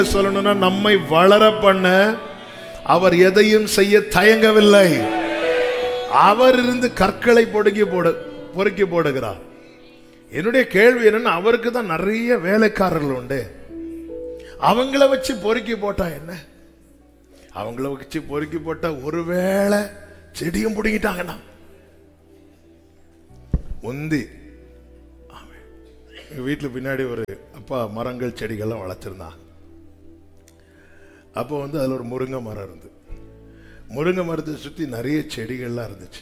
சொல்லணும்னா நம்மை வளர பண்ண அவர் எதையும் செய்ய தயங்கவில்லை அவர் இருந்து கற்களை பொடுக்கி போட பொறுக்கி போடுகிறார் என்னுடைய கேள்வி என்னன்னா அவருக்கு தான் நிறைய வேலைக்காரர்கள் உண்டு அவங்கள வச்சு பொறுக்கி போட்டா என்ன அவங்கள வச்சு பொறுக்கி போட்டா ஒருவேளை செடியும் பிடிங்கிட்டாங்கன்னா முந்தி ஆமென். எங்க வீட்டுல பின்னாடி ஒரு அப்பா மரங்கள் செடிகள்லாம் வளர்த்துருந்தான் அப்போ வந்து அதில் ஒரு முருங்கை மரம் இருந்து முருங்கை மரத்தை சுற்றி நிறைய செடிகள்லாம் இருந்துச்சு